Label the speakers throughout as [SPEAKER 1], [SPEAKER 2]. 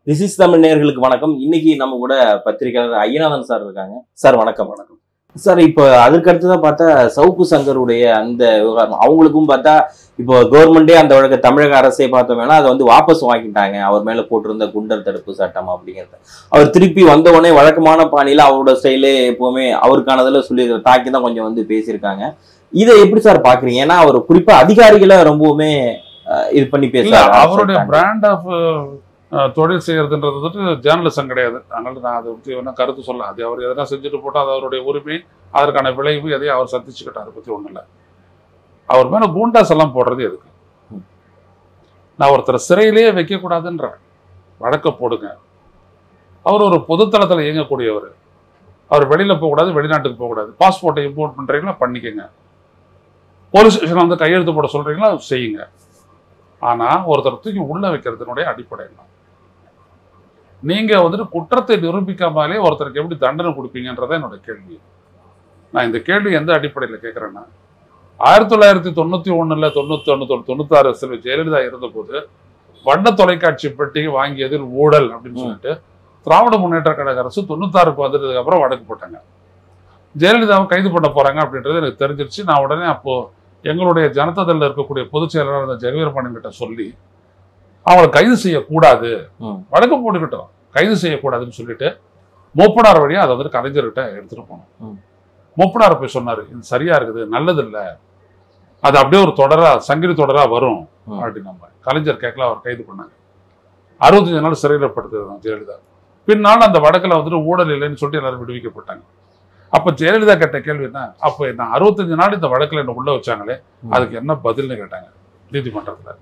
[SPEAKER 1] This is Tamil நேயர்களுக்கு வணக்கம் இன்னைக்கு நம்ம கூட பத்திரிகையாளர் ஐயநாதன் சார் இருக்காங்க சார் வணக்கம் வணக்கம் சார் இப்போ அதற்கு அடுத்ததான் பார்த்தா சவுக்கு சங்கருடைய அந்த விவகாரம் அவங்களுக்கும் பார்த்தா இப்போ கவர்மெண்டே அந்த வழக்க தமிழக அரசே பார்த்தோம்னா அதை வந்து வாபஸ் வாங்கிட்டாங்க அவர் மேல போட்டிருந்த குண்டர் தடுப்பு சட்டம் அப்படிங்கிறது அவர் திருப்பி வந்த உடனே வழக்கமான பாணியில அவரோட ஸ்டைலே எப்பவுமே அவருக்கானதுல சொல்லி தாக்கி தான் கொஞ்சம் வந்து பேசியிருக்காங்க இதை எப்படி சார் பாக்குறீங்க ஏன்னா அவர் குறிப்பா அதிகாரிகளை ரொம்பவுமே அஹ், இது பண்ணி
[SPEAKER 2] இல்ல
[SPEAKER 1] பேச
[SPEAKER 2] அவருடைய பிராண்ட் ஆஃப் தொழில் செய்யறதுன்றது வந்துட்டு ஜேர்னலிசம் கிடையாது அதனால நான் அதை பற்றி ஒன்றும் கருத்து சொல்ல அது அவர் எதனா செஞ்சுட்டு போட்டால் அது அவருடைய உரிமை அதற்கான விளைவு எதையும் அவர் சந்திச்சுக்கிட்டார் அதை பற்றி ஒன்றும் இல்லை அவர் மேல கூண்டாஸ் எல்லாம் போடுறது எதுக்கு நான் ஒருத்தரை சிறையிலேயே வைக்கக்கூடாதுன்றேன் வழக்க போடுங்க அவர் ஒரு பொதுத்தளத்தில் இயங்கக்கூடியவர் அவர் வெளியில போகக்கூடாது வெளிநாட்டுக்கு போகக்கூடாது பாஸ்போர்ட்டை இம்போர்ட் பண்றீங்களா பண்ணிக்கங்க போலீஸ் ஸ்டேஷன் வந்து கையெழுத்து போட சொல்றீங்களா செய்யுங்க ஆனா ஒருத்தர் தூக்கி உள்ள வைக்கிறதுனுடைய அடிப்படை என்ன நீங்க வந்துட்டு குற்றத்தை நிரூபிக்காமலே ஒருத்தருக்கு எப்படி தண்டனை கொடுப்பீங்கன்றதான் என்னோட கேள்வி நான் இந்த கேள்வி எந்த அடிப்படையில கேட்கறேன்னா ஆயிரத்தி தொள்ளாயிரத்தி தொண்ணூத்தி ஒண்ணுல தொண்ணூத்தி ஒண்ணு தொண்ணூத்தாறு செல்வி ஜெயலலிதா இருந்தபோது வண்ண தொலைக்காட்சி பெட்டி வாங்கியதில் ஊழல் அப்படின்னு
[SPEAKER 1] ம்.
[SPEAKER 2] சொல்லிட்டு திராவிட முன்னேற்ற கழக அரசு தொண்ணூத்தாறுக்கு வந்ததுக்கு அப்புறம் வழக்கு போட்டாங்க ஜெயலலிதாவை கைது பண்ண போறாங்க அப்படின்றது எனக்கு தெரிஞ்சிருச்சு நான் உடனே அப்போ எங்களுடைய ஜனதாதளில் இருக்கக்கூடிய பொதுச் செயலாளர் அந்த ஜெகவீரபாண்டியன் கிட்ட சொல்லி அவங்களை கைது செய்யக்கூடாது
[SPEAKER 1] ம்.
[SPEAKER 2] வழக்கு போட்டுக்கிட்டோம் கைது செய்யக்கூடாதுன்னு சொல்லிட்டு மூப்பனார் வழியா அதை வந்து கலைஞர்கிட்ட எடுத்துட்டு போனோம்
[SPEAKER 1] ம்.
[SPEAKER 2] மூப்பனார் போய் சொன்னாரு இது சரியா இருக்குது நல்லது இல்ல அது அப்படியே ஒரு தொடரா சங்கிலி தொடரா வரும்
[SPEAKER 1] ம்.
[SPEAKER 2] அப்படின்னு நம்ம கலைஞர் கேட்கல அவர் கைது பண்ணாங்க அறுபத்தஞ்சு நாள் சிறையில் படுத்திருந்தோம் ஜெயலலிதா பின்னால் அந்த வழக்கில் வந்துட்டு ஊழல் இல்லைன்னு சொல்லிட்டு எல்லாரும் விடுவிக்கப்பட்டாங்க அப்ப ஜெயலலிதா கேட்ட கேள்வி என்ன அப்ப நான் அறுபத்தஞ்சு நாள் இந்த வழக்குல என்ன உள்ள வச்சாங்களே
[SPEAKER 1] ம்.
[SPEAKER 2] அதுக்கு என்ன பதில்னு கேட்டாங்க நீதிமன்றத்துல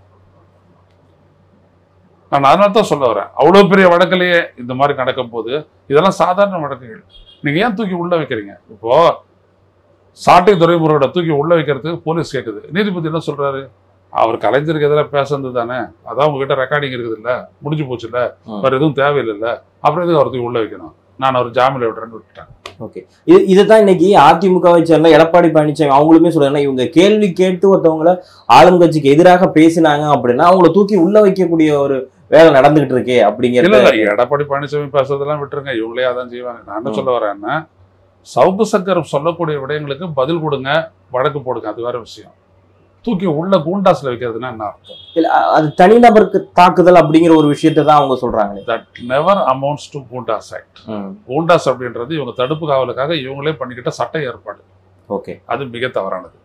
[SPEAKER 2] நான் அதனால தான் சொல்ல வரேன் அவ்வளவு பெரிய வழக்கிலேயே இந்த மாதிரி நடக்கும் போது இதெல்லாம் சாதாரண வழக்குகள் நீங்க ஏன் தூக்கி உள்ள வைக்கிறீங்க இப்போ சாட்டை துறைமுருகனை தூக்கி உள்ள வைக்கிறதுக்கு போலீஸ் கேட்குது நீதிபதி என்ன சொல்றாரு அவர் கலைஞருக்கு எதிராக பேசுனது தானே அதான் உங்ககிட்ட ரெக்கார்டிங் இருக்குது இல்ல முடிஞ்சு போச்சு இல்ல
[SPEAKER 1] ம்.
[SPEAKER 2] வேற எதுவும் தேவையில்லை அப்புறம் எதுக்கு அவர் தூக்கி உள்ள வைக்கணும் நான் அவர் ஜாமீன்ல விட்டுறேன்னு விட்டுட்டேன்
[SPEAKER 1] ஓகே இது இதுதான் இன்னைக்கு அதிமுகவை சேர்ந்த எடப்பாடி பழனிசாமி அவங்களுமே சொல்றாங்க இவங்க கேள்வி கேட்டு ஒருத்தவங்கள ஆளுங்கட்சிக்கு எதிராக பேசினாங்க அப்படின்னா அவங்கள தூக்கி உள்ள வைக்கக்கூடிய ஒரு வேலை நடந்துகிட்டு இருக்கே
[SPEAKER 2] இல்ல
[SPEAKER 1] அப்படிங்கிறது
[SPEAKER 2] இல்ல எடப்பாடி பழனிசாமி பேசுறதெல்லாம் விட்டுருங்க இவங்களே அதான் செய்வாங்க நான் என்ன சொல்ல வரேன்னா சவுக்கு சங்கர் சொல்லக்கூடிய விடயங்களுக்கு பதில் கொடுங்க வழக்கு போடுங்க அது வேற விஷயம் தூக்கி உள்ள கூண்டாஸ்ல வைக்கிறதுனா என்ன அர்த்தம்
[SPEAKER 1] இல்ல, அ- அது தனிநபருக்கு தாக்குதல் அப்படிங்கிற ஒரு விஷயத்தை தான் அவங்க சொல்றாங்களே
[SPEAKER 2] that never amounts to Goondas act Goondas அப்படின்றது இவங்க தடுப்பு காவலுக்காக இவங்களே பண்ணிக்கிட்ட சட்ட ஏற்பாடு
[SPEAKER 1] ஓகே
[SPEAKER 2] அது மிக தவறானது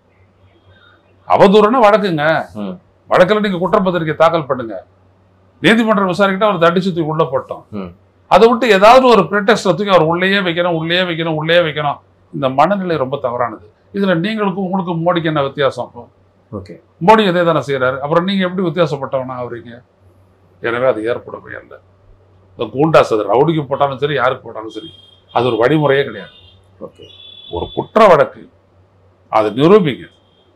[SPEAKER 2] அவதூறுனா வழக்குங்க
[SPEAKER 1] ம்.
[SPEAKER 2] வழக்குல நீங்க குற்றப்பத்திரிக்கை தாக்கல் பண்ணுங்க நீதிமன்றம் விசாரிக்கிட்டு அவர் தடிச்சு தூக்கி உள்ள போட்டோம்
[SPEAKER 1] ம்.
[SPEAKER 2] அதை விட்டு ஏதாவது ஒரு ப்ரிட்டெஸ்ட்ல தூக்கி அவர் உள்ளேயே வைக்கணும் உள்ளேயே வைக்கணும் உள்ளேயே வைக்கணும் இந்த மனநிலை ரொம்ப தவறானது இதுல நீங்களுக்கும் உங்களுக்கும் மோடிக்கு என்ன வித்தியாசம் அப்போ?
[SPEAKER 1] ஓகே
[SPEAKER 2] மோடி இதே தானே செய்யறாரு அப்புறம் நீங்க எப்படி வித்தியாசப்பட்டவனா ஆவறீங்க எனவே அது ஏற்படவே இல்லை இந்த கூண்டாஸ் அது ரவுடிக்கு போட்டாலும் சரி யாருக்கு போட்டாலும் சரி அது ஒரு வழிமுறையே கிடையாது
[SPEAKER 1] ஓகே
[SPEAKER 2] ஒரு குற்ற வழக்கு அதை நிரூபிங்க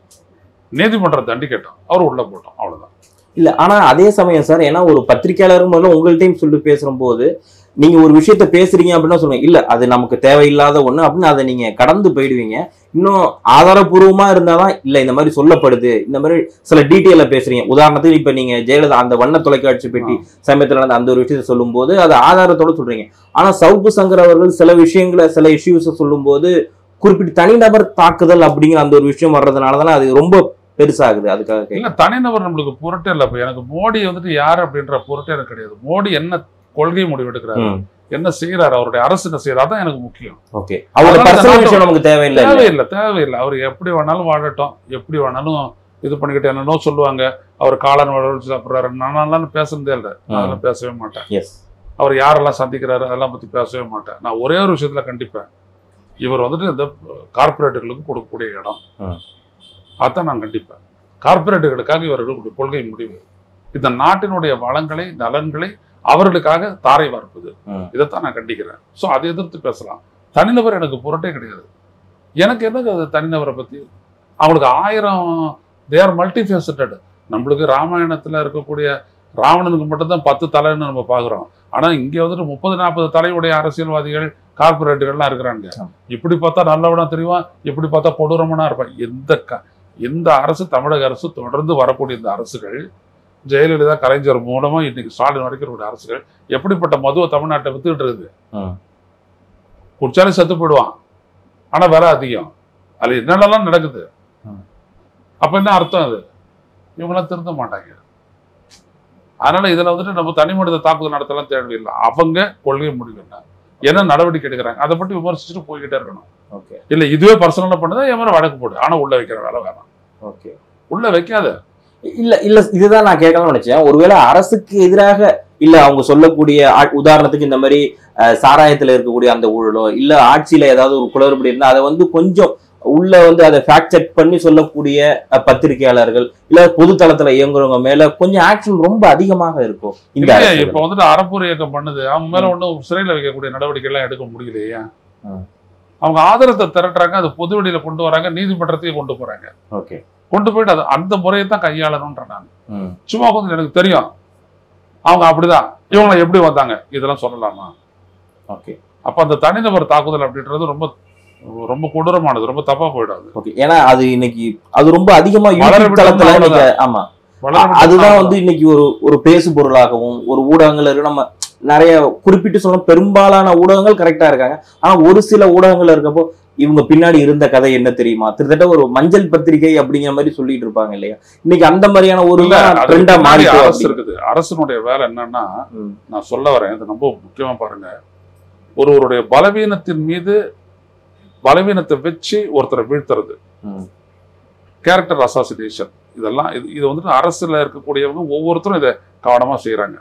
[SPEAKER 2] நீதிமன்றம் தண்டிக்கட்டும் அவர் உள்ள போட்டோம் அவ்வளவுதான்
[SPEAKER 1] இல்ல ஆனா அதே சமயம் சார் ஏன்னா ஒரு பத்திரிக்கையாளரும் முதல்ல உங்கள்கிட்டயும் சொல்லி பேசுற போது நீங்க ஒரு விஷயத்த பேசுறீங்க அப்படின்னா சொல்லுங்க இல்ல அது நமக்கு தேவையில்லாத ஒண்ணு அப்படின்னு அதை நீங்க கடந்து போயிடுவீங்க இன்னும் ஆதாரபூர்வமா இருந்தாதான் இல்ல இந்த மாதிரி சொல்லப்படுது இந்த மாதிரி சில டீட்டெயில பேசுறீங்க உதாரணத்துக்கு இப்ப நீங்க ஜெயலலிதா அந்த வண்ண தொலைக்காட்சி பெட்டி சமயத்துல நடந்த அந்த ஒரு விஷயத்த சொல்லும்போது அது ஆதாரத்தோட சொல்றீங்க ஆனா சவுக்கு சங்கர் அவர்கள் சில விஷயங்களை சில இஷ்யூஸை சொல்லும்போது குறிப்பிட்ட தனிநபர் தாக்குதல் அப்படிங்கிற அந்த ஒரு விஷயம் வர்றதுனால தானே அது ரொம்ப பெருசாகுது அதுக்காக கேக்குறேன்.
[SPEAKER 2] இல்ல தனிநபர் நம்மளுக்கு பொருட்டே இல்லை இப்ப எனக்கு மோடி வந்துட்டு யார் அப்படின்ற பொருட்டே எனக்கு கிடையாது மோடி என்ன கொள்கை முடிவெடுக்கிறாரு
[SPEAKER 1] ம்
[SPEAKER 2] என்ன செய்யறாரு அவருடைய அரசு என்ன செய்யறாரு அதான் எனக்கு முக்கியம்
[SPEAKER 1] ஓகே அவரோட
[SPEAKER 2] அதனால
[SPEAKER 1] பர்சனல்
[SPEAKER 2] நாட்டு-
[SPEAKER 1] விஷயம் நமக்கு தேவையில்லை இல்ல?
[SPEAKER 2] தேவையில்லை தேவையில்லை அவர் எப்படி வேணாலும் வாழட்டும் எப்படி வேணாலும் இது பண்ணிக்கிட்டு என்னன்னோ சொல்லுவாங்க அவர் காலன் வளர்ச்சி சாப்பிட்றாரு நானெல்லாம் பேசுனதே இல்லை நான் அதெல்லாம் பேசவே மாட்டேன்
[SPEAKER 1] எஸ்
[SPEAKER 2] அவர் யாரெல்லாம் சந்திக்கிறாரு அதெல்லாம் பத்தி பேசவே மாட்டேன் நான் ஒரே ஒரு விஷயத்துல கண்டிப்பேன் இவர் வந்துட்டு இந்த கார்பரேட்டுகளுக்கு கொடுக்கக்கூடிய இடம்
[SPEAKER 1] ம்.
[SPEAKER 2] அதான் நான் கண்டிப்பேன் கார்பரேட்டுகளுக்காக இவர் எடுக்கக்கூடிய கொள்கை முடிவு இந்த நாட்டினுடைய வளங்களை நலன்களை அவர்களுக்காக தாரை வார்ப்பது
[SPEAKER 1] ம்.
[SPEAKER 2] இதைத்தான் நான் கண்டிக்கிறேன் ஸோ அதை எதிர்த்து பேசலாம் தனிநபர் எனக்கு புரட்டே கிடையாது எனக்கு என்னங்க அது தனிநபரை பத்தி அவங்களுக்கு ஆயிரம் தேர் மல்டி ஃபேசட்டட் நம்மளுக்கு ராமாயணத்துல இருக்கக்கூடிய ராவணனுக்கு மட்டும்தான் பத்து தலைன்னு நம்ம பார்க்குறோம் ஆனா இங்க வந்துட்டு முப்பது நாற்பது தலையுடைய அரசியல்வாதிகள் கார்பரேட்டுகள்லாம் இருக்கிறாங்க
[SPEAKER 1] ஆமா.
[SPEAKER 2] இப்படி பார்த்தா நல்லவனா தெரியுவான் இப்படி பார்த்தா கொடூரமனா இருப்பான் எந்த க எந்த அரசு தமிழக அரசு தொடர்ந்து வரக்கூடிய இந்த அரசுகள் ஜெயலலிதா கலைஞர் மூலமா இன்னைக்கு ஸ்டாலின் வரைக்கும் இருக்கக்கூடிய அரசுகள் எப்படிப்பட்ட மதுவை தமிழ்நாட்டை வித்துக்கிட்டு இருக்குது
[SPEAKER 1] ம்.
[SPEAKER 2] குடிச்சாலே செத்து போயிடுவான் ஆனா விலை அதிகம் அது என்னென்னலாம் நடக்குது
[SPEAKER 1] ம்.
[SPEAKER 2] அப்ப என்ன அர்த்தம் அது இவங்களாம் திருந்த மாட்டாங்க அதனால இதுல வந்துட்டு நம்ம தனி மனித தாக்குதல் நடத்தலாம் தேவையில்லை அவங்க கொள்கை முடிவு என்ன என்ன நடவடிக்கை எடுக்கிறாங்க அதை பற்றி விமர்சிச்சுட்டு போய்கிட்டே இருக்கணும்
[SPEAKER 1] ஓகே
[SPEAKER 2] இல்ல இதுவே பர்சனலா பண்ணுதா என் மேல வழக்கு போடு ஆனா உள்ள வைக்கிற வேலை வேணாம்
[SPEAKER 1] ஓகே
[SPEAKER 2] உள்ள வைக்காத
[SPEAKER 1] இல்ல இல்ல இதுதான் நான் கேட்கணும்னு நினைச்சேன் ஒருவேளை அரசுக்கு எதிராக இல்ல அவங்க சொல்லக்கூடிய ஆ- உதாரணத்துக்கு இந்த மாதிரி அஹ், சாராயத்துல இருக்கக்கூடிய அந்த ஊழலோ இல்ல ஆட்சியில ஏதாவது ஒரு குளறுபடி இருந்தா அதை வந்து கொஞ்சம் உள்ள வந்து அதை ஃபேக்ட் செக் பண்ணி சொல்லக்கூடிய அஹ், பத்திரிகையாளர்கள் இல்ல பொது தளத்துல இயங்குறவங்க மேல கொஞ்சம் ஆக்ஷன் ரொம்ப அதிகமாக இருக்கும் இந்த
[SPEAKER 2] இல்லையே,
[SPEAKER 1] அரசு.
[SPEAKER 2] இப்ப வந்துட்டு அறப்பூர் இயக்கம் பண்ணுது அவங்க மேல ஒண்ணும் சிறையில வைக்கக்கூடிய நடவடிக்கை எல்லாம் எடுக்க முடியலையே
[SPEAKER 1] ம்.
[SPEAKER 2] அவங்க ஆதரத்தை திரட்டுறாங்க அது பொது வெளியில கொண்டு வராங்க நீதிமன்றத்தையும் கொண்டு போறாங்க
[SPEAKER 1] ஓகே
[SPEAKER 2] கொண்டு போயிட்டு அது அந்த முறையை தான் கையாளணும்ன்ற நான்
[SPEAKER 1] ம்.
[SPEAKER 2] சும்மா கொஞ்சம் எனக்கு தெரியும் அவங்க அப்படிதான் இவங்க எப்படி வந்தாங்க இதெல்லாம் சொல்லலாமா
[SPEAKER 1] ஓகே
[SPEAKER 2] அப்ப அந்த தனிநபர் தாக்குதல் அப்படின்றது ரொம்ப ரொம்ப கொடூரமானது ரொம்ப தப்பா போயிடாது
[SPEAKER 1] ஓகே ஏன்னா அது இன்னைக்கு அது ரொம்ப அதிகமா
[SPEAKER 2] வளர
[SPEAKER 1] யூடியூப் தளத்துல
[SPEAKER 2] விட்டோம்னா
[SPEAKER 1] இன்னைக்கு ஆமா
[SPEAKER 2] வளர
[SPEAKER 1] அதுதான்
[SPEAKER 2] விட்டு
[SPEAKER 1] வந்து இன்னைக்கு ஒரு ஒரு பேசு பொருளாகவும் ஒரு ஊடகங்கள்ல இருக்கு நம்ம நிறைய குறிப்பிட்டு சொன்ன பெரும்பாலான ஊடகங்கள் கரெக்டா இருக்காங்க ஆனா ஒரு சில ஊடகங்கள் இருக்கப்போ இவங்க பின்னாடி இருந்த கதை என்ன தெரியுமா கிட்டத்தட்ட ஒரு மஞ்சள் பத்திரிகை அப்படிங்கிற மாதிரி சொல்லிட்டு இருப்பாங்க இல்லையா இன்னைக்கு அந்த மாதிரியான ஒரு
[SPEAKER 2] இல்ல, அதுக்கு
[SPEAKER 1] ட்ரெண்டா
[SPEAKER 2] பின்னாடி
[SPEAKER 1] மாறி
[SPEAKER 2] அரசு இருக்குது அரசனுடைய வேலை என்னன்னா நான் சொல்ல வரேன் இது ரொம்ப முக்கியமா பாருங்க ஒருவருடைய பலவீனத்தின் மீது பலவீனத்தை வச்சு ஒருத்தரை வீழ்த்துறது கேரக்டர் அசாசினேஷன் இதெல்லாம் இது இது வந்துட்டு அரசுல இருக்கக்கூடியவங்க ஒவ்வொருத்தரும் இதை கவனமா செய்யறாங்க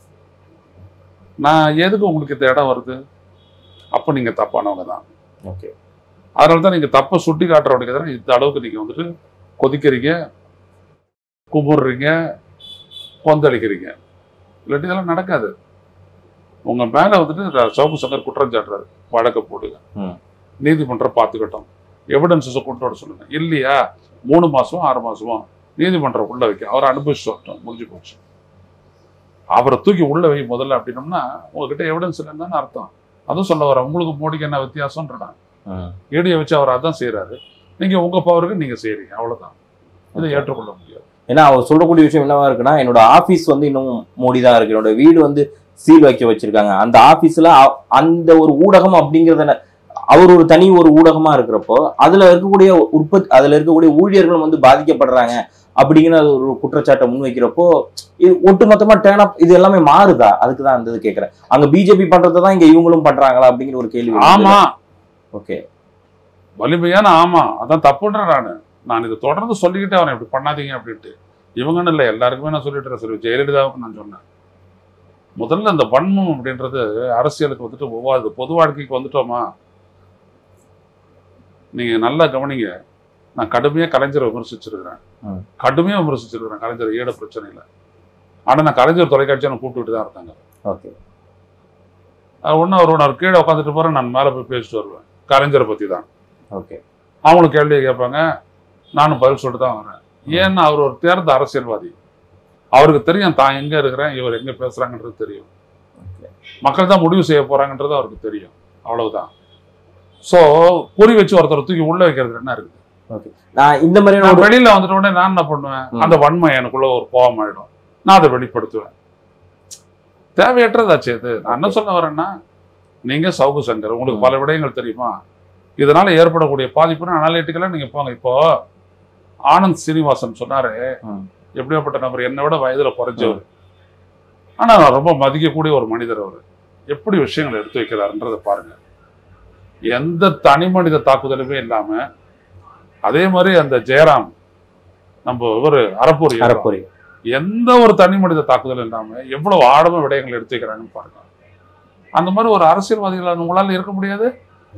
[SPEAKER 2] நான் எதுக்கு உங்களுக்கு இந்த இடம் வருது அப்ப நீங்க தப்பானவங்க தான்
[SPEAKER 1] ஓகே
[SPEAKER 2] அதனால தான் நீங்க தப்பை சுட்டி காட்டுறவனுக்கு எதிராக இந்த அளவுக்கு நீங்க வந்துட்டு கொதிக்கிறீங்க குமுறுறீங்க கொந்தளிக்கிறீங்க இல்லாட்டி இதெல்லாம் நடக்காது உங்க மேல வந்துட்டு ர- சவுக்கு சங்கர் குற்றம் சாட்டுறாரு வழக்க போடுங்க
[SPEAKER 1] ம்.
[SPEAKER 2] நீதிமன்றம் பார்த்துக்கட்டும் எவிடன்சஸை கொண்டு வர சொல்லுங்க இல்லையா மூணு மாசமோ ஆறு மாசமோ நீதிமன்றம் உள்ள வைக்க அவரை அனுபவிச்சு வரட்டும் முடிஞ்சு போச்சு அவரை தூக்கி உள்ள வை முதல்ல அப்படின்னோம்னா உங்ககிட்ட எவிடன்ஸ் இல்லைன்னு அர்த்தம் அதுவும் சொல்ல வர உங்களுக்கு மோடிக்கு என்ன வித்தியாசம்ன்றேன் ஈடியை வச்சு அவர் அதான் செய்றாரு நீங்க உங்க பவருக்கு நீங்க செய்றீங்க அவ்வளவுதான் இதை ஏற்றுக்கொள்ள முடியாது
[SPEAKER 1] ஏன்னா அவர் சொல்லக்கூடிய விஷயம் என்னவா இருக்குன்னா என்னோட ஆபீஸ் வந்து இன்னும் மூடி தான் இருக்கு என்னோட வீடு வந்து சீல் வைக்க வச்சிருக்காங்க அந்த ஆபீஸ்ல அந்த ஒரு ஊடகம் அப்படிங்கறத ந- அவர் ஒரு தனி ஒரு ஊடகமா இருக்கிறப்போ அதுல இருக்கக்கூடிய உற்பத்தி அதுல இருக்கக்கூடிய ஊழியர்களும் வந்து பாதிக்கப்படுறாங்க அப்படிங்கிற ஒரு குற்றச்சாட்டை முன்வைக்கிறப்போ இது ஒட்டுமொத்தமா டேர்ன் அப் இது எல்லாமே மாறுதா அதுக்கு தான் அந்த இது கேட்கறேன் அங்க பிஜேபி பண்றதை தான் இங்க இவங்களும் பண்றாங்களா அப்படிங்கிற ஒரு கேள்வி
[SPEAKER 2] ஆமா
[SPEAKER 1] ஓகே
[SPEAKER 2] வலிமையான ஆமா அதான் தப்புன்றேன் நானு நான் இதை தொடர்ந்து சொல்லிக்கிட்டே வரேன் இப்படி பண்ணாதீங்க அப்படின்ட்டு இவங்கன்னு இல்லை எல்லாருக்குமே நான் சொல்லிட்டு இருக்கேன் சரி ஜெயலலிதாவுக்கு நான் சொன்னேன் முதல்ல இந்த வன்மம் அப்படின்றது அரசியலுக்கு வந்துட்டு ஒவ்வாது பொது வாழ்க்கைக்கு வந்துட்டோமா நீங்க நல்லா கவனிங்க நான் கடுமையா கலைஞரை விமர்சிச்சிருக்கிறேன்
[SPEAKER 1] ம்.
[SPEAKER 2] கடுமையா விமர்சிச்சிருக்கிறேன் கலைஞர் ஈட பிரச்சனையில ஆனா நான் கலைஞர் தொலைக்காட்சியை நான் கூப்பிட்டுட்டு தான் இருந்தாங்க
[SPEAKER 1] ஓகே
[SPEAKER 2] ஒன்றும் அவர் அவர் கீழே உட்காந்துட்டு போகிறேன் நான் மேலே போய் பேசிட்டு வருவேன் கலைஞரை பற்றி தான்
[SPEAKER 1] ஓகே
[SPEAKER 2] அவங்களும் கேள்வியை கேட்பாங்க நானும் பதில் சொல்லிட்டு தான் வரேன் ஏன்னா அவர் ஒரு தேர்ந்த அரசியல்வாதி அவருக்கு தெரியும் தான் எங்கே இருக்கிறேன் இவர் எங்கே பேசுகிறாங்கன்றது தெரியும் மக்கள் தான் முடிவு செய்ய போகிறாங்கன்றது அவருக்கு தெரியும் அவ்வளவுதான் ஸோ குறி வச்சு ஒருத்தர் தூக்கி உள்ள வைக்கிறது என்ன இருக்குது
[SPEAKER 1] நான் இந்த மாதிரியான
[SPEAKER 2] நான்
[SPEAKER 1] ஒரு
[SPEAKER 2] வெளியில வந்துட்ட உடனே நான் என்ன பண்ணுவேன்
[SPEAKER 1] ம்.
[SPEAKER 2] அந்த வன்மை எனக்குள்ள ஒரு கோபம் ஆயிடும் நான் அதை வெளிப்படுத்துவேன் தேவையற்றதாச்சு இது நான் என்ன சொல்ல வரேன்னா நீங்க சவுகு சங்கர் உங்களுக்கு
[SPEAKER 1] ம்.
[SPEAKER 2] பல விடயங்கள் தெரியுமா இதனால ஏற்படக்கூடிய பாதிப்புன்னு அனாலிட்டிக்கலா நீங்க போங்க இப்போ ஆனந்த் சீனிவாசன் சொன்னாரு
[SPEAKER 1] ம்.
[SPEAKER 2] எப்படியாப்பட்ட நபர் என்னை விட வயதுல குறைஞ்சவர் ஆனா நான் ரொம்ப மதிக்கக்கூடிய ஒரு மனிதர் அவர் எப்படி விஷயங்களை எடுத்து வைக்கிறாருன்றதை பாருங்க எந்த தனி மனித தாக்குதலுமே இல்லாம அதே மாதிரி அந்த ஜெயராம் நம்ம இவர் அறப்பூர் ஈரா.
[SPEAKER 1] அறப்பொறி
[SPEAKER 2] எந்த ஒரு தனி மனித தாக்குதல் இல்லாம எவ்வளவு ஆழமா விடயங்கள் எடுத்து வைக்கிறாங்கன்னு பாருங்க அந்த மாதிரி ஒரு அரசியல்வாதிகள் உங்களால இருக்க முடியாது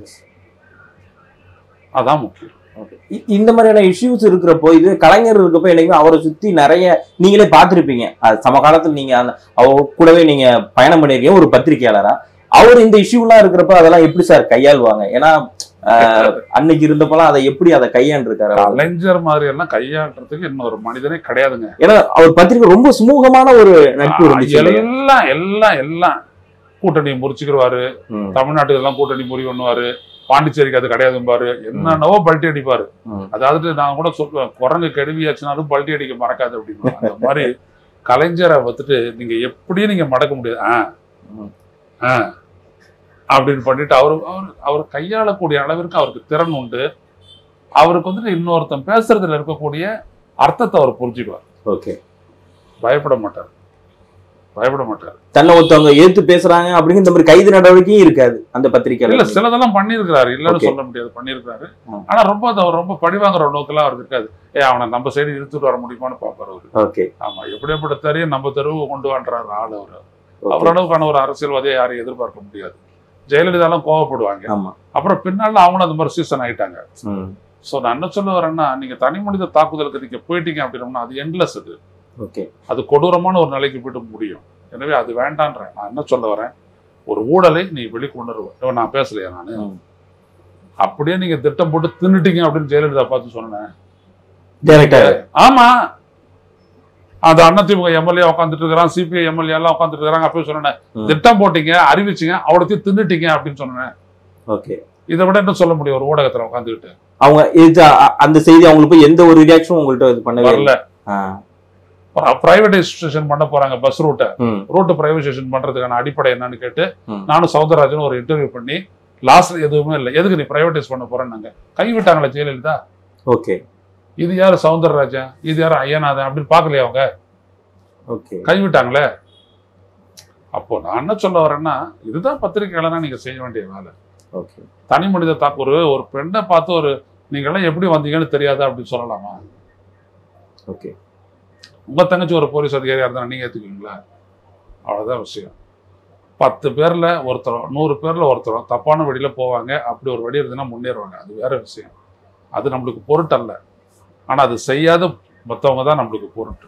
[SPEAKER 2] அதான் முக்கியம்
[SPEAKER 1] இ- இந்த மாதிரியான இஷ்யூஸ் இருக்கிறப்போ இது கலைஞர் இருக்கப்போ என்னைக்குமே அவரை சுத்தி நிறைய நீங்களே பார்த்திருப்பீங்க அது சமகாலத்தில் நீங்க அந்த அவர் கூடவே நீங்க பயணம் பண்ணிருக்கீங்க ஒரு பத்திரிகையாளரா அவர் இந்த இஷ்யூலாம் இருக்கிறப்ப அதெல்லாம் எப்படி சார் கையாளுவாங்க ஏன்னா ஆஹ், அன்னைக்கு இருந்தப்பெல்லாம் அதை எப்படி அதை கையாண்டிருக்காரு அவர்?
[SPEAKER 2] கலைஞர் மாதிரி எல்லாம் கையாளுறதுக்கு இன்னொரு மனிதனே கிடையாதுங்க
[SPEAKER 1] ஏன்னா அவர் பத்திரிகை ரொம்ப சுமூகமான ஒரு நட்பு இருந்துச்சு இல்லையா?
[SPEAKER 2] எல்லாம் எல்லாம் எல்லாம் கூட்டணி முறிச்சுக்கிடுவாரு
[SPEAKER 1] ம்,
[SPEAKER 2] தமிழ்நாட்டுக்கு எல்லாம் கூட்டணி முறி பண்ணுவாரு பாண்டிச்சேரிக்கு அது கிடையாதும்பாரு என்னென்னவோ பல்ட்டி அடிப்பாரு
[SPEAKER 1] ம்.
[SPEAKER 2] அதாவது நான் கூட சொல்லுவேன் குரங்கு கெடுவியாச்சுனாலும் பல்ட்டி அடிக்க மறக்காது அப்படின்னு அந்த மாதிரி கலைஞரை வந்துட்டு நீங்க எப்படியும் நீங்க மடக்க முடியாது ஆ
[SPEAKER 1] ம்.
[SPEAKER 2] ஆ அப்படின்னு பண்ணிட்டு அவர் அவர் அவர் கையாளக்கூடிய அளவிற்கு அவருக்கு திறன் உண்டு அவருக்கு வந்துட்டு இன்னொருத்தன் பேசுறதுல இருக்கக்கூடிய அர்த்தத்தை அவர் புரிஞ்சுக்குவார்
[SPEAKER 1] ஓகே
[SPEAKER 2] பயப்பட மாட்டார் பயப்பட மாட்டார்
[SPEAKER 1] தன்னை ஒருத்தவங்க ஏத்து பேசுறாங்க அப்படிங்கிற இந்த மாதிரி கைது நடவடிக்கையும் இருக்காது அந்த
[SPEAKER 2] இல்ல
[SPEAKER 1] பத்திரிக்கையாளர்
[SPEAKER 2] சிலதெல்லாம் பண்ணியிருக்கிறாரு இல்லைன்னு
[SPEAKER 1] Okay.
[SPEAKER 2] சொல்ல முடியாது பண்ணியிருக்கிறாரு
[SPEAKER 1] ம்.
[SPEAKER 2] ஆனா ரொம்ப அது அவர் ரொம்ப பழிவாங்குற நோக்கெல்லாம் அவருக்கு இருக்காது ஏ அவனை நம்ம சைடு இழுத்துட்டு வர முடியுமான்னு பாப்பாரு அவரு
[SPEAKER 1] ஓகே
[SPEAKER 2] ஆமா எப்படியாப்பட்ட தெரிய நம்ம தெருவு கொண்டு வான்றாரு ஆள் அவர்
[SPEAKER 1] ஓகே.
[SPEAKER 2] அவரளவுக்கான ஒரு அரசியல்வாதியை யாரையும் எதிர்பார்க்க முடியாது ஜெயலலிதாலாம் கோவப்படுவாங்க
[SPEAKER 1] ஆமா
[SPEAKER 2] அப்புறம் பின்னால அவங்களும் அந்த மாதிரி சீசன் ஆயிட்டாங்க
[SPEAKER 1] ம்
[SPEAKER 2] ஸோ நான் என்ன சொல்ல வரேன்னா நீங்க தனி மனித தாக்குதலுக்கு நீங்க போயிட்டீங்க அப்படின்னோம்னா அது எண்ட்லெஸ் அது
[SPEAKER 1] ஓகே
[SPEAKER 2] அது கொடூரமான ஒரு நிலைக்கு போயிட்டு முடியும் எனவே அது வேண்டான்றேன் நான் என்ன சொல்ல வரேன் ஒரு ஊழலை நீ வெளிக்கொணர்வு நான் பேசலையா நான்
[SPEAKER 1] ம்.
[SPEAKER 2] அப்படியே நீங்க திட்டம் போட்டு தின்னுட்டீங்க அப்படின்னு ஜெயலலிதா பார்த்து சொன்னேன்
[SPEAKER 1] டைரக்டா
[SPEAKER 2] ஆமா அந்த அதிமுக எம்எல்ஏ உட்காந்துட்டு இருக்கிறான் சிபிஐ எம்எல்ஏ எல்லாம் உட்காந்துட்டு இருக்கிறாங்க அப்பயும் சொன்னேன்
[SPEAKER 1] ம்.
[SPEAKER 2] திட்டம் போட்டீங்க அறிவிச்சீங்க அவ்வளோத்தையும் தின்னுட்டீங்க அப்படின்னு சொன்னேன்
[SPEAKER 1] ஓகே
[SPEAKER 2] இதை விட என்ன சொல்ல முடியும் ஒரு ஊடகத்துல உட்காந்துக்கிட்டு
[SPEAKER 1] அவங்க இது அ- அந்த செய்தி அவங்களுக்கு போய் எந்த ஒரு ரியாக்ஷனும் உங்கள்ட்ட இது பண்ணவே இல்லை
[SPEAKER 2] வரல
[SPEAKER 1] ஆ.
[SPEAKER 2] பிரைவேடைசேஷன் பண்ண போறாங்க பஸ் ரூட்டை
[SPEAKER 1] ம்
[SPEAKER 2] ரூட் பிரைவேடைசேஷன் பண்றதுக்கான அடிப்படை என்னன்னு கேட்டு
[SPEAKER 1] ம்.
[SPEAKER 2] நானும் சவுந்தரராஜன் ஒரு இன்டர்வியூ பண்ணி லாஸ்ட்ல எதுவுமே இல்லை எதுக்கு நீ பிரைவேடைஸ் பண்ண போறேன்னாங்க கைவிட்டாங்களே ஜெயலலிதா
[SPEAKER 1] ஓகே
[SPEAKER 2] இது யாரு சவுந்தரராஜன் இது யாரு ஐயநாதன் அப்படின்னு பார்க்கலையா அவங்க
[SPEAKER 1] ஓகே
[SPEAKER 2] கைவிட்டாங்களே அப்போ நான் என்ன சொல்ல வரேன்னா இதுதான் பத்திரிகையாளனா நீங்க செய்ய வேண்டிய வேலை
[SPEAKER 1] ஓகே
[SPEAKER 2] தனி மனித தாக்கு ஒரு ஒரு பெண்ணை பார்த்து ஒரு நீங்க எல்லாம் எப்படி வந்தீங்கன்னு தெரியாதா அப்படின்னு சொல்லலாமா
[SPEAKER 1] ஓகே
[SPEAKER 2] உங்க தங்கச்சி ஒரு போலீஸ் அதிகாரியா இருந்தா நீங்க ஏத்துக்குவீங்களா அவ்வளவுதான் விஷயம் பத்து பேர்ல ஒருத்தரும் நூறு பேர்ல ஒருத்தரும் தப்பான வழியில போவாங்க அப்படி ஒரு வழி இருந்ததுன்னா முன்னேறுவாங்க அது வேற விஷயம் அது நம்மளுக்கு பொருட்டல்ல ஆனா அது செய்யாத மற்றவங்க தான் நம்மளுக்கு பொருட்டு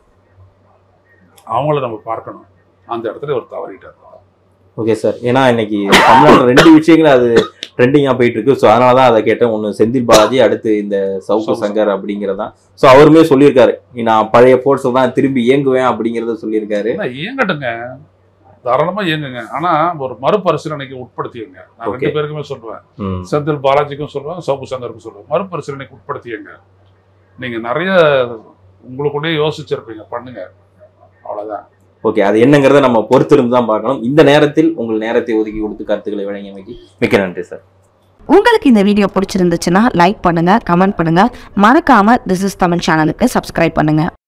[SPEAKER 2] அவங்கள நம்ம பார்க்கணும் அந்த இடத்துல ஒரு தவறிட்டார்
[SPEAKER 1] ஓகே சார் ஏன்னா இன்னைக்கு தமிழ்நாட்டில் ரெண்டு விஷயங்கள் அது ட்ரெண்டிங்காக போயிட்டு இருக்கு ஸோ அதனால தான் அதை கேட்டேன் ஒன்று செந்தில் பாலாஜி அடுத்து இந்த சவுக்கு
[SPEAKER 2] சவுக்கு
[SPEAKER 1] சங்கர் அப்படிங்கிறதான் ஸோ அவருமே சொல்லியிருக்காரு நான் பழைய போர்ட்ஸை தான் திரும்பி இயங்குவேன் அப்படிங்கிறத சொல்லியிருக்காரு
[SPEAKER 2] இல்ல, இயங்கட்டுங்க தாராளமா இயங்குங்க ஆனா ஒரு மறுபரிசீலனைக்கு உட்படுத்தியங்க நான் ரெண்டு
[SPEAKER 1] Okay.
[SPEAKER 2] பேருக்குமே சொல்லுவேன்
[SPEAKER 1] ம்
[SPEAKER 2] செந்தில் பாலாஜிக்கும் சொல்லுவேன் சவுக்கு சங்கருக்கும் சொல்லுவேன் மறுபரிசீலனைக்கு உட்படுத்தியங்க நீங்க நிறைய உங்களுக்குள்ளேயே யோசிச்சிருப்பீங்க பண்ணுங்க அவ்வளவுதான்
[SPEAKER 1] ஓகே அது என்னங்கிறத நம்ம பொறுத்திருந்து தான் பார்க்கணும் இந்த நேரத்தில் உங்கள் நேரத்தை ஒதுக்கி கொடுத்து கருத்துக்களை வழங்கியமைக்கு மிக்க நன்றி சார்
[SPEAKER 3] உங்களுக்கு இந்த வீடியோ பிடிச்சிருந்துச்சுன்னா லைக் பண்ணுங்க கமெண்ட் பண்ணுங்க மறக்காம திஸ் இஸ் தமிழ் சேனலுக்கு சப்ஸ்கிரைப் பண்ணுங்க